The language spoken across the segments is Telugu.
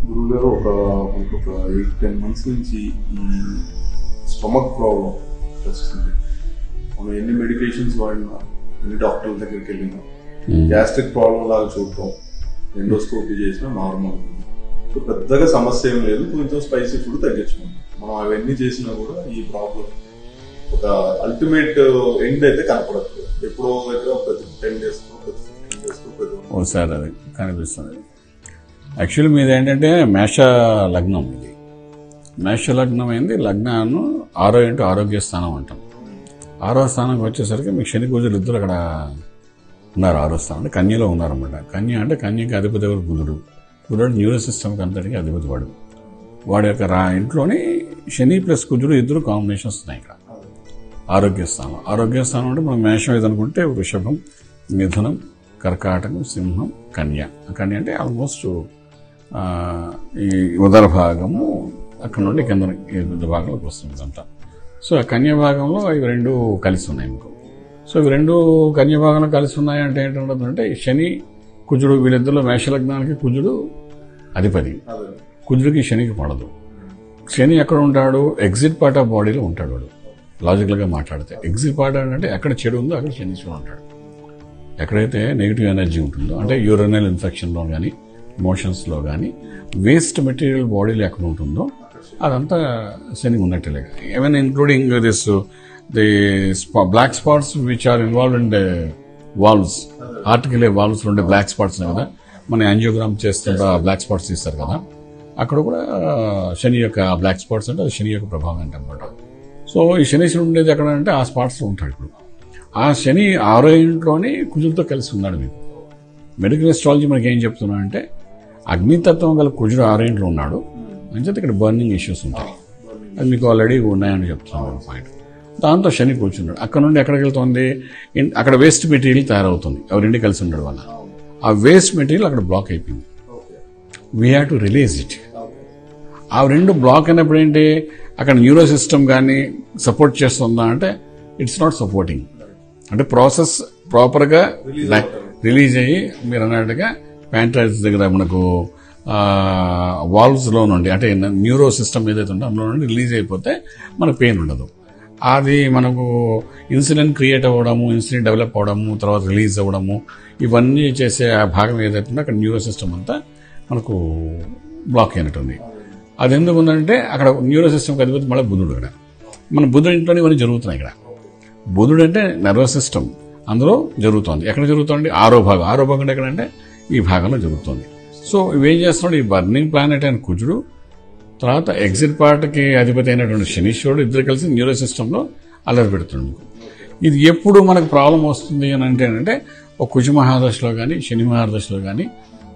గురువు గారు ఒక మనకు ఒక ఎయిట్ టెన్ మంత్స్ నుంచి ఈ స్టమక్ ప్రాబ్లం వస్తుంది మనం ఎన్ని మెడికేషన్స్ వాడినా ఎన్ని డాక్టర్ల దగ్గరికి వెళ్ళినా గ్యాస్ట్రిక్ ప్రాబ్లం లాగా చూడటం ఎండోస్కోపీ చేసినా నార్మల్ సో పెద్దగా సమస్య ఏం లేదు కొంచెం స్పైసీ ఫుడ్ తగ్గించుకుంటాం మనం అవన్నీ చేసినా కూడా ఈ ప్రాబ్లం ఒక అల్టిమేట్ ఎండ్ అయితే కనపడట్లేదు ఎప్పుడో అయితే ప్రతి టెన్ డేస్ ప్రతి ఫిఫ్టీన్ డేస్ ప్రతి ఓసారి అది కనిపిస్తుంది యాక్చువల్లీ మీది ఏంటంటే మేష లగ్నం ఇది మేష లగ్నం అయింది లగ్నాన్ని ఆరో ఇంటూ ఆరోగ్య స్థానం అంటాం ఆరో స్థానంకి వచ్చేసరికి మీకు శని పూజలు ఇద్దరు అక్కడ ఉన్నారు ఆరో స్థానం అంటే కన్యలో ఉన్నారన్నమాట కన్య అంటే కన్యకి అధిపతి ఎవరు బుధుడు బుధుడు న్యూరో సిస్టమ్కి అంతటికి అధిపతి వాడు వాడి యొక్క రా ఇంట్లోని శని ప్లస్ కుజుడు ఇద్దరు కాంబినేషన్స్ ఉన్నాయి ఇక్కడ ఆరోగ్య స్థానం ఆరోగ్య స్థానం అంటే మనం మేషం ఏదనుకుంటే వృషభం మిథునం కర్కాటకం సింహం కన్య కన్య అంటే ఆల్మోస్ట్ ఆ, ఈ ఉదర భాగము అక్కడ నుండి కింద ఈ పెద్ద భాగంలోకి వస్తుంది ఇదంతా సో ఆ కన్య భాగంలో ఇవి రెండు కలిసి ఉన్నాయి మీకు సో ఇవి రెండు కన్య భాగంలో కలిసి ఉన్నాయి అంటే ఏంటంటే శని కుజుడు వీళ్ళిద్దరిలో మేషలగ్నానికి కుజుడు అధిపతి అదే కుజుడికి శనికి పడదు శని ఎక్కడ ఉంటాడు ఎగ్జిట్ పార్ట్ ఆఫ్ బాడీలో ఉంటాడు వాడు లాజికల్గా మాట్లాడితే ఎగ్జిట్ పార్ట్ అంటే ఎక్కడ చెడు ఉందో అక్కడ శనీశ్వరుడు ఉంటాడు ఎక్కడైతే నెగిటివ్ ఎనర్జీ ఉంటుందో అంటే యూరినల్ ఇన్ఫెక్షన్లో కానీ మోషన్స్లో కానీ వేస్ట్ మెటీరియల్ బాడీలో ఎక్కడ ఉంటుందో అదంతా శని ఉన్నట్టే even including this the black spots which are involve in the valves article valves ఉండే బ్లాక్ స్పాట్స్ కదా మన యాంజియోగ్రామ్ చేస్తుంటే బ్లాక్ స్పాట్స్ తీస్తారు కదా అక్కడ కూడా శని యొక్క బ్లాక్ స్పాట్స్ అంటే అది శని యొక్క ప్రభావం అంటే అనమాట సో ఈ శనీశ్వరుడు ఉండేది ఎక్కడ అంటే ఆ స్పాట్స్లో ఉంటాడు ఇప్పుడు ఆ శని ఆరో ఇంట్లోనే కుజుడితో కలిసి ఉన్నాడు మీకు మెడికల్ ఎస్ట్రాలజీ మనకి ఏం చెప్తున్నా అంటే అగ్నితత్వం గల కుజుడు ఆరో ఇంట్లో ఉన్నాడు అంచేత ఇక్కడ బర్నింగ్ ఇష్యూస్ ఉంటాయి అది మీకు ఆల్రెడీ ఉన్నాయని చెప్తున్నాను పాయింట్ దాంతో శని కూర్చున్నాడు అక్కడ నుండి ఎక్కడికి వెళ్తుంది ఇన్- అక్కడ వేస్ట్ మెటీరియల్ తయారవుతుంది ఎవరింటి కలిసి ఉన్నాడు వల్ల ఆ వేస్ట్ మెటీరియల్ అక్కడ బ్లాక్ అయిపోయింది okay we have to release it okay ఆ రెండు బ్లాక్ అయినప్పుడు ఏంటి అక్కడ న్యూరో సిస్టమ్ కానీ సపోర్ట్ చేస్తుందా అంటే ఇట్స్ నాట్ సపోర్టింగ్ అంటే ప్రాసెస్ ప్రాపర్గా రిలీజ్ అయ్యి మీరు అన్నట్టుగా ప్యాంట్రైజ్ దగ్గర మనకు వాల్వ్స్లో నుండి అంటే న్యూరో సిస్టమ్ ఏదైతే ఉందో అందులో నుండి రిలీజ్ అయిపోతే మనకు పెయిన్ ఉండదు అది మనకు ఇన్సులిన్ క్రియేట్ అవ్వడము ఇన్సులిన్ డెవలప్ అవ్వడము తర్వాత రిలీజ్ అవ్వడము ఇవన్నీ చేసే ఆ భాగం ఏదైతే ఉందో అక్కడ న్యూరో సిస్టమ్ అంతా మనకు బ్లాక్ అయినట్టుంది అది ఎందుకు ఉందంటే అక్కడ న్యూరో సిస్టమ్కి అధిపతి మళ్ళీ బుధుడు ఇక్కడ మన బుధుడు ఇంట్లోనే ఇవన్నీ జరుగుతున్నాయి ఇక్కడ బుధుడు అంటే నర్వస్ సిస్టమ్ అందులో జరుగుతోంది ఎక్కడ జరుగుతుంది ఆరో భాగం ఆరో భాగం అంటే ఎక్కడంటే ఈ భాగంలో జరుగుతుంది సో ఇవేం చేస్తున్నాడు ఈ బర్నింగ్ ప్లానెట్ అయిన కుజుడు తర్వాత ఎగ్జిట్ పార్ట్కి అధిపతి అయినటువంటి శనీశ్వరుడు ఇద్దరు కలిసి న్యూరో సిస్టంలో అలర్ పెడుతుంది మీకు ఇది ఎప్పుడు మనకు ప్రాబ్లం వస్తుంది అని అంటే అంటే ఒక కుజ మహాదశలో కానీ శని మహాదశలో కానీ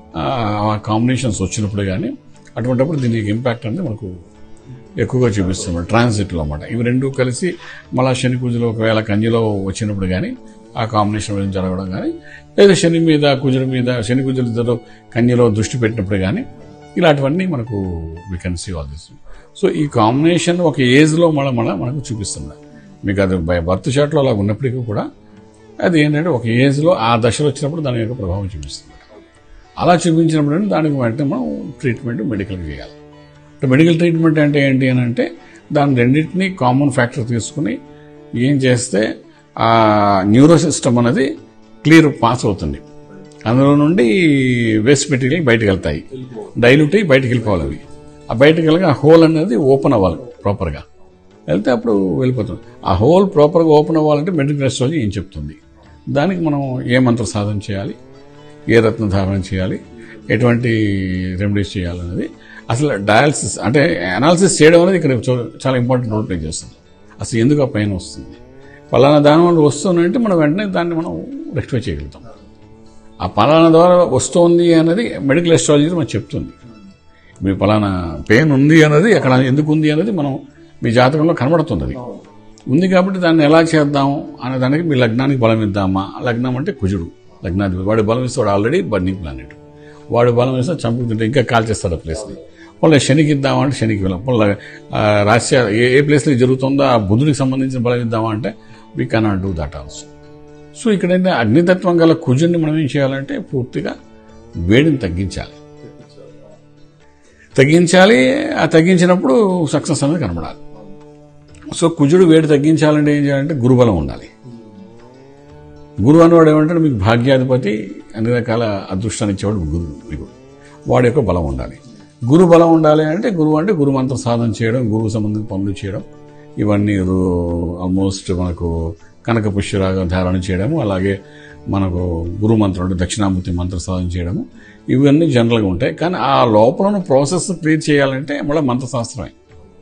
ఆ కాంబినేషన్స్ వచ్చినప్పుడు కానీ అటువంటిప్పుడు దీనికి ఇంపాక్ట్ అనేది మనకు ఎక్కువగా చూపిస్తుంది ట్రాన్సిట్లో అన్నమాట ఇవి రెండు కలిసి మళ్ళా శని కుజులు ఒకవేళ కన్యలో వచ్చినప్పుడు కానీ ఆ కాంబినేషన్ గురించి జరగడం కానీ లేదా శని మీద కుజుల మీద శని కుజులు ఇద్దరు కన్యలో దృష్టి పెట్టినప్పుడు కానీ ఇలాంటివన్నీ మనకు we can see all this so ఈ కాంబినేషన్ ఒక ఏజ్లో మళ్ళీ మళ్ళీ మనకు చూపిస్తుంది మీకు అది బై బర్త్ షాట్లో అలా ఉన్నప్పటికీ కూడా అది ఏంటంటే ఒక ఏజ్లో ఆ దశలో వచ్చినప్పుడు దాని యొక్క ప్రభావం చూపిస్తుంది అలా చూపించినప్పుడు అంటే దానికి వెంటనే మనం ట్రీట్మెంట్ మెడికల్గా చేయాలి అంటే మెడికల్ ట్రీట్మెంట్ అంటే ఏంటి అని అంటే దాని రెండింటినీ కామన్ ఫ్యాక్టర్ తీసుకుని ఏం చేస్తే ఆ న్యూరో సిస్టమ్ అనేది క్లియర్ పాస్ అవుతుంది అందులో నుండి వేస్ట్ మెటీరియల్ బయటకు వెళ్తాయి డైల్యూట్ అయ్యి బయటకు వెళ్ళిపోవాలి అవి ఆ బయటకు వెళ్ళగా ఆ హోల్ అనేది ఓపెన్ అవ్వాలి ప్రాపర్గా వెళ్తే అప్పుడు వెళ్ళిపోతుంది ఆ హోల్ ప్రాపర్గా ఓపెన్ అవ్వాలంటే మెడికల్ రెస్టాలజీ ఏం చెప్తుంది దానికి మనం ఏ మంత్ర సాధన చేయాలి ఏ రత్న ధారణ చేయాలి ఎటువంటి రెమెడీస్ చేయాలనేది అసలు డయాలసిస్ అంటే అనాలిసిస్ చేయడం అనేది ఇక్కడ చూ- చాలా ఇంపార్టెంట్ రోల్ ప్లే చేస్తుంది అసలు ఎందుకు ఆ పెయిన్ వస్తుంది పలానా దాని వల్ల వస్తుందంటే మనం వెంటనే దాన్ని మనం రెక్టిఫై చేయగలుగుతాం ఆ పలానా ద్వారా వస్తుంది అనేది మెడికల్ ఎస్ట్రాలజీ మనకు చెప్తుంది మీ పలానా పెయిన్ ఉంది అన్నది అక్కడ ఎందుకు ఉంది అనేది మనం మీ జాతకంలో కనబడుతుంది అది ఉంది కాబట్టి దాన్ని ఎలా చేద్దాం అనే దానికి మీ లగ్నానికి బలం ఇద్దామా లగ్నం అంటే కుజుడు లగ్నాధిపతి వాడి బలం ఇస్తే వాడు ఆల్రెడీ బర్నింగ్ ప్లానెట్ వాడు బలం ఇస్తే చంపుతుంటే ఇంకా కాల్ చేస్తాడు ఆ ప్లేస్ని మళ్ళీ శనికి ఇద్దామా అంటే శనికి వెళ్ళాం మళ్ళీ రాశి ఏ ఏ ప్లేస్లో జరుగుతుందో ఆ బుధుడికి సంబంధించిన బలం ఇద్దామా అంటే we cannot do that also so ఇక్కడ ఏంటంటే అగ్నితత్వం గల కుజుడిని మనం ఏం చేయాలంటే పూర్తిగా వేడిని తగ్గించాలి తగ్గించాలి ఆ తగ్గించినప్పుడు సక్సెస్ అనేది కనబడాలి సో కుజుడు వేడి తగ్గించాలంటే ఏం చేయాలంటే గురుబలం ఉండాలి గురువు అనేవాడు ఏమంటాడు మీకు భాగ్యాధిపతి అన్ని రకాల అదృష్టాన్ని ఇచ్చేవాడు గురువు మీకు వాడి యొక్క బలం ఉండాలి గురు బలం ఉండాలి అంటే గురువు అంటే గురు మంత్ర సాధన చేయడం గురువు సంబంధించిన పనులు చేయడం ఇవన్నీ ఆల్మోస్ట్ మనకు కనక పుష్యరాగం ధారణ చేయడము అలాగే మనకు గురు మంత్రం అంటే దక్షిణామూర్తి మంత్ర సాధన చేయడము ఇవన్నీ జనరల్గా ఉంటాయి కానీ ఆ లోపల ఉన్న ప్రాసెస్ క్రియేట్ చేయాలంటే మళ్ళీ మంత్రశాస్త్రమే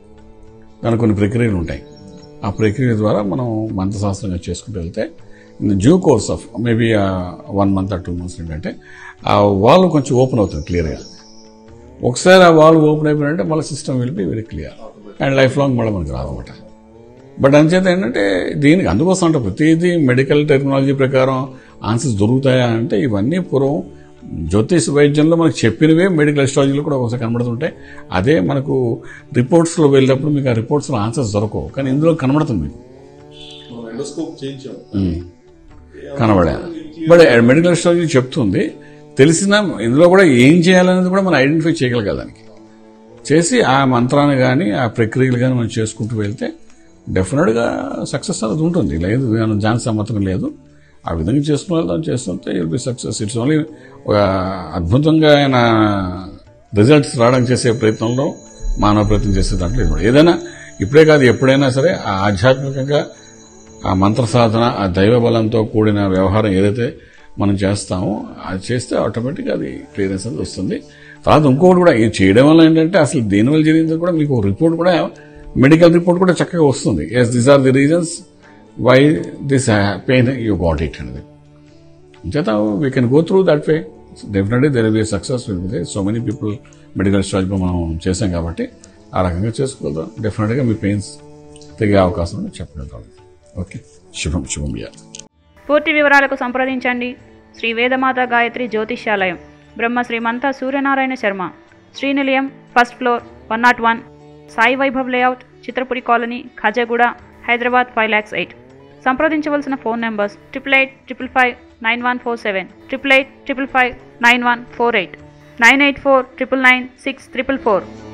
దానికి కొన్ని ప్రక్రియలు ఉంటాయి ఆ ప్రక్రియ ద్వారా మనం మంత్రశాస్త్రంగా చేసుకుంటూ వెళ్తే due course of maybe one month or two months ఏంటంటే ఆ వాల్ కొంచెం ఓపెన్ అవుతుంది క్లియర్గా ఒకసారి ఆ వాల్ ఓపెన్ అయిపోయినంటే మళ్ళీ సిస్టమ్ వెళ్ళి very clear and life long మళ్ళీ మనకు రాదన్నమాట బట్ అంచేత ఏంటంటే దీనికి అందుకోసం అంటే ప్రతిదీ మెడికల్ టెక్నాలజీ ప్రకారం ఆన్సర్స్ దొరుకుతాయా అంటే ఇవన్నీ పూర్వం జ్యోతిష్ వైద్యంలో మనకు చెప్పినవే మెడికల్ ఎస్ట్రాలజీలో కూడా ఒకసారి కనబడుతుంటాయి అదే మనకు రిపోర్ట్స్లో వెళ్ళినప్పుడు మీకు ఆ రిపోర్ట్స్లో ఆన్సర్స్ దొరకవు కానీ ఇందులో కనబడుతుంది మీకు మనం ఎండోస్కోప్ చేయించాం కనబడా బట్ మెడికల్ ఎస్ట్రాలజీ చెప్తుంది తెలిసిన ఇందులో కూడా ఏం చేయాలనేది కూడా మనం ఐడెంటిఫై చేయగలగాలి దానికి చేసి ఆ మంత్రాన్ని కానీ ఆ ప్రక్రియలు కానీ మనం చేసుకుంటూ వెళ్తే డెఫినెట్గా సక్సెస్ అనేది ఉంటుంది లేదు మనం దానికి సమ్మతం లేదు ఆ విధంగా చేసుకుని వెళ్దాం చేస్తుంటే will be success it's only ఒక అద్భుతంగా ఆయన రిజల్ట్స్ రావడానికి చేసే ప్రయత్నంలో మానవ ప్రయత్నం చేసే దాంట్లో ఇది కూడా. ఏదైనా ఇప్పుడే కాదు ఎప్పుడైనా సరే ఆ ఆధ్యాత్మికంగా ఆ మంత్ర సాధన ఆ దైవ బలంతో కూడిన వ్యవహారం ఏదైతే మనం చేస్తామో అది చేస్తే ఆటోమేటిక్గా అది క్లియరెన్స్ అనేది వస్తుంది తర్వాత ఇంకోటి కూడా ఇది చేయడం వల్ల ఏంటంటే అసలు దేనివల్ల జరిగింది కూడా మీకు రిపోర్ట్ కూడా మెడికల్ రిపోర్ట్ కూడా చక్కగా వస్తుంది yes these are the reasons why this pain you got it అనేది చేత we can go through that way definitely there be success will so many people medical స్టాజ్లో మనం చేసాం కాబట్టి ఆ రకంగా చేసుకోగలుగుతాం డెఫినెట్గా మీ పెయిన్స్ తెగే అవకాశం ఉంది చెప్పగలుగుతాం ఓకే శుభం శుభం యా పూర్తి వివరాలకు సంప్రదించండి Shri Vedamata Gayatri Jyotishyalayam Brahma Shrimanta Suryanarayana Sharma Shrinilayam first floor one nought one Sai Vaibhav layout Chitrapuri colony Khajaguda Hyderabad five lakhs eight సంప్రదించవలసిన phone numbers triple eight triple five nine one four seven triple eight triple five nine one four eight nine eight four triple nine six triple four